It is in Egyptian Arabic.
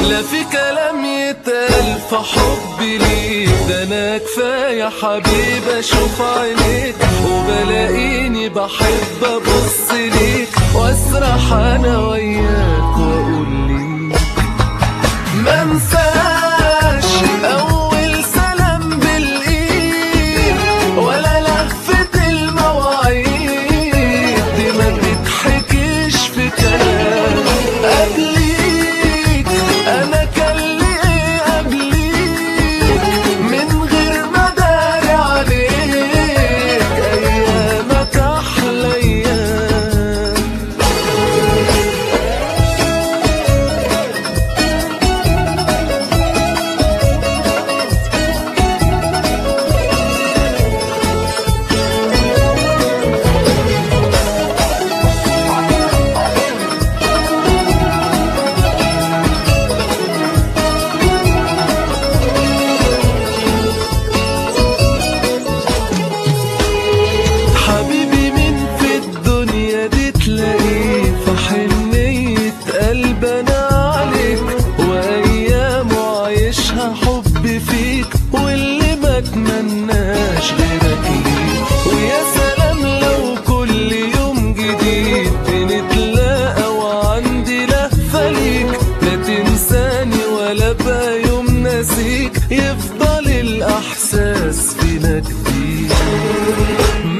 لا في كلام يتقال في حبي ليك ده انا كفايه حبيب اشوف عينيك وبلاقيني بحب ابص ليك واسرح انا وياك واقول ليك ما انساش اول سلام بالايد ولا لفة المواعيد دي ما بتحكيش في كلام قبليك انا كان لي ايه قبليك من غير ما داري عليك ايامك احلى ايام حبيبي مين في الدنيا دي تلاقيه في حنية قلب انا عليك وايام عايشها حب فيك واللي ما اتمناش غيرك ليك ويا سلام لو كل يوم جديد بنتلاقى وعندي لهفة ليك لا تنساني ولا بقى يوم ناسيك يفضل الاحساس فينا كتير